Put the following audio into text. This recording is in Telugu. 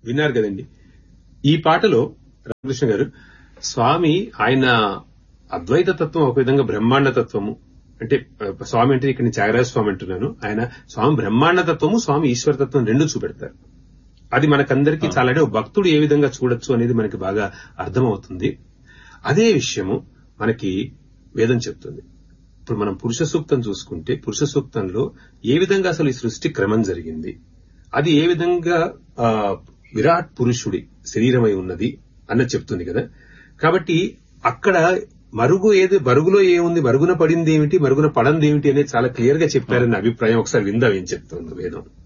విన్నారు కదండి ఈ పాటలో రామకృష్ణ గారు స్వామి ఆయన అద్వైత తత్వం ఒక విధంగా బ్రహ్మాండ తత్వము అంటే ఆ, స్వామి అంటే ఇక్కడ నేను త్యాగరాజ స్వామి అంటున్నాను ఆయన స్వామి బ్రహ్మాండ తత్వము స్వామి ఈశ్వర తత్వం రెండు చూపెడతారు అది మనకందరికీ చాలా అంటే ఒక భక్తుడు ఏ విధంగా చూడొచ్చు అనేది మనకి బాగా అర్థమవుతుంది అదే విషయము మనకి వేదం చెప్తుంది ఇప్పుడు మనం పురుష సూక్తం చూసుకుంటే పురుష సూక్తంలో ఏ విధంగా అసలు ఈ సృష్టి క్రమం జరిగింది అది ఏ విధంగా ఆ, విరాట్ పురుషుడి శరీరమై ఉన్నది అన్నది చెప్తుంది కదా కాబట్టి అక్కడ మరుగు ఏది మరుగులో ఏముంది మరుగున పడింది ఏమిటి మరుగున పడంది ఏమిటి అనేది చాలా క్లియర్ గా చెప్పారన్న అభిప్రాయం ఒకసారి విందాం ఏం చెప్తుంది వేదం